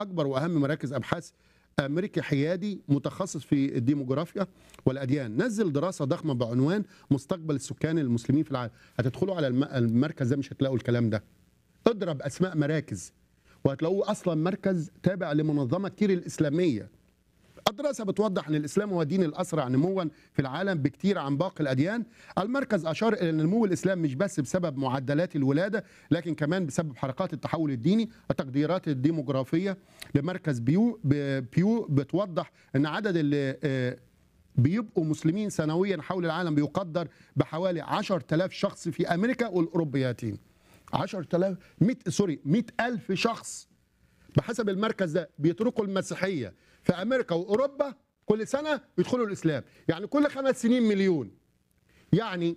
اكبر واهم مراكز ابحاث امريكي حيادي متخصص في الديموغرافيا والاديان نزل دراسه ضخمه بعنوان مستقبل السكان المسلمين في العالم هتدخلوا على الم- المركز ده مش هتلاقوا الكلام ده اضرب اسماء مراكز وهتلاقوه اصلا مركز تابع لمنظمه كتير الاسلاميه الدراسة بتوضح أن الإسلام هو الدين الأسرع نموا في العالم بكتير عن باقي الأديان المركز أشار إلى أن نمو الإسلام مش بس بسبب معدلات الولادة لكن كمان بسبب حركات التحول الديني التقديرات الديموغرافية لمركز بيو ب- بيو بتوضح أن عدد اللي آه، بيبقوا مسلمين سنويا حول العالم بيقدر بحوالي 10000 شخص في أمريكا والأوروبياتين 10000 100 سوري 100000 شخص بحسب المركز ده بيتركوا المسيحيه في امريكا واوروبا كل سنه يدخلوا الاسلام يعني كل خمس سنين مليون يعني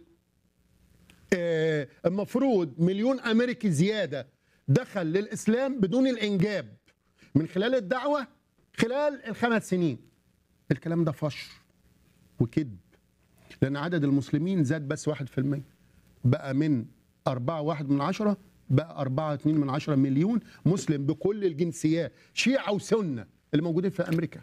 آه، المفروض مليون امريكي زياده دخل للاسلام بدون الانجاب من خلال الدعوه خلال الخمس سنين الكلام ده فشر وكذب لان عدد المسلمين زاد بس 1% بقى من 4 واحد من عشرة بقى 4 2 من عشرة مليون مسلم بكل الجنسيات شيعة وسنة اللي موجودين في أمريكا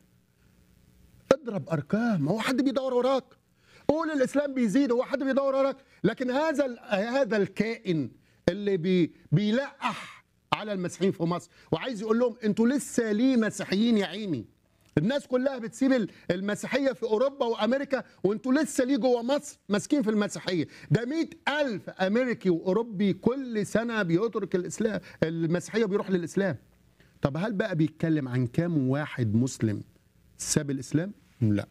اضرب أرقام هو حد بيدور وراك قول الإسلام بيزيد هو حد بيدور وراك لكن هذا ال- هذا الكائن اللي بي بيلقح على المسيحيين في مصر وعايز يقول لهم انتوا لسه ليه مسيحيين يا عيني الناس كلها بتسيب ال- المسيحية في أوروبا وأمريكا وانتوا لسه ليه جوه مصر ماسكين في المسيحية ده مئة ألف أمريكي وأوروبي كل سنة بيترك الإسلام المسيحية بيروح للإسلام طب هل بقى بيتكلم عن كام واحد مسلم ساب الإسلام؟ لا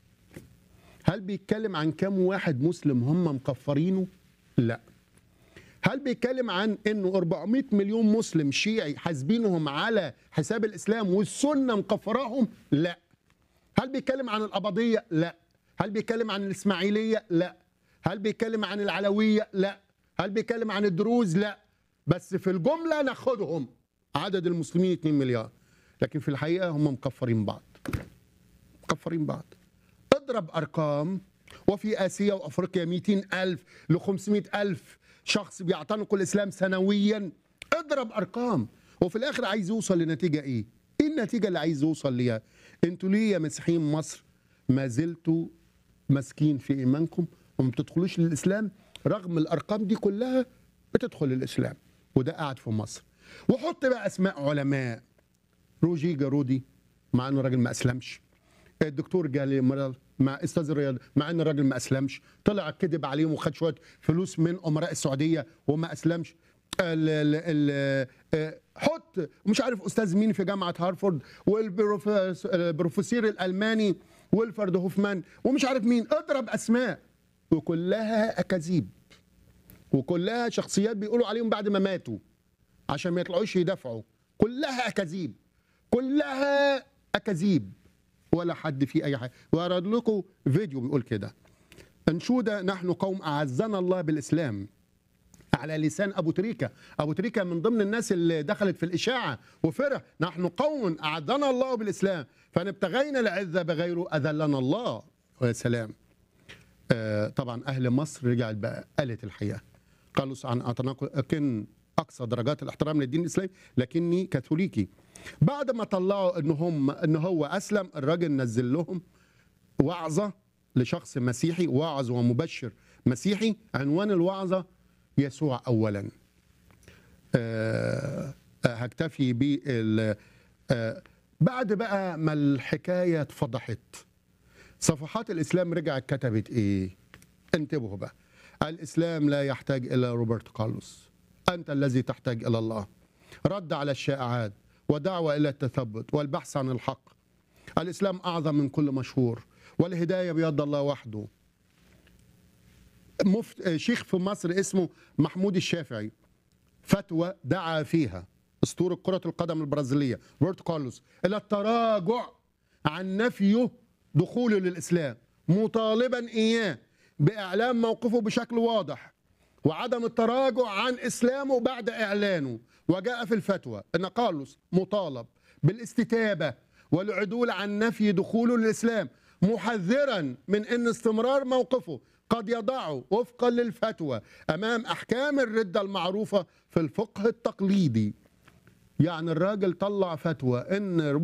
هل بيتكلم عن كام واحد مسلم هم مكفرينه؟ لا هل بيتكلم عن انه 400 مليون مسلم شيعي حاسبينهم على حساب الاسلام والسنه مكفراهم؟ لا. هل بيتكلم عن القبضيه؟ لا. هل بيتكلم عن الاسماعيليه؟ لا. هل بيتكلم عن العلويه؟ لا. هل بيتكلم عن الدروز؟ لا. بس في الجمله ناخدهم عدد المسلمين 2 مليار. لكن في الحقيقه هم مكفرين بعض. مكفرين بعض. اضرب ارقام وفي اسيا وافريقيا 200 الف ل 500 الف شخص بيعتنقوا الاسلام سنويا اضرب ارقام وفي الاخر عايز يوصل لنتيجه ايه ايه النتيجه اللي عايز يوصل ليها انتوا ليه يا مسيحيين مصر ما زلتوا ماسكين في ايمانكم وما بتدخلوش للاسلام رغم الارقام دي كلها بتدخل الاسلام وده قاعد في مصر وحط بقى اسماء علماء روجي جارودي مع انه راجل ما اسلمش الدكتور جالي مرال مع استاذ الرياض مع ان الراجل ما اسلمش طلع كذب عليهم وخد شويه فلوس من امراء السعوديه وما اسلمش ال ال ال آه، حط مش عارف استاذ مين في جامعه هارفارد والبروفيسور الالماني ويلفرد هوفمان ومش عارف مين اضرب اسماء وكلها اكاذيب وكلها شخصيات بيقولوا عليهم بعد ما ماتوا عشان ما يطلعوش يدافعوا كلها اكاذيب كلها اكاذيب ولا حد فيه اي حاجه وارد لكم فيديو بيقول كده انشوده نحن قوم اعزنا الله بالاسلام على لسان ابو تريكه ابو تريكه من ضمن الناس اللي دخلت في الاشاعه وفرح نحن قوم اعزنا الله بالاسلام فان ابتغينا العزه بغيره اذلنا الله ويا سلام آه، طبعا اهل مصر رجعت بقى قالت الحقيقه قالوا عن أتناق- كن اقصى درجات الاحترام للدين الاسلامي لكني كاثوليكي بعد ما طلعوا ان هم ان هو اسلم الراجل نزل لهم وعظه لشخص مسيحي واعظ ومبشر مسيحي عنوان الوعظه يسوع اولا آه، آه، هكتفي بال آه، بعد بقى ما الحكايه اتفضحت صفحات الاسلام رجعت كتبت ايه انتبهوا بقى الاسلام لا يحتاج الى روبرت كارلوس انت الذي تحتاج الى الله رد على الشائعات ودعوه الى التثبت والبحث عن الحق الاسلام اعظم من كل مشهور والهدايه بيد الله وحده مفت... شيخ في مصر اسمه محمود الشافعي فتوى دعا فيها اسطوره كره القدم البرازيليه روبرت كارلوس الى التراجع عن نفيه دخوله للاسلام مطالبا اياه باعلام موقفه بشكل واضح وعدم التراجع عن اسلامه بعد اعلانه وجاء في الفتوى ان كارلوس مطالب بالاستتابه والعدول عن نفي دخوله للاسلام محذرا من ان استمرار موقفه قد يضعه وفقا للفتوى امام احكام الرده المعروفه في الفقه التقليدي يعني الراجل طلع فتوى ان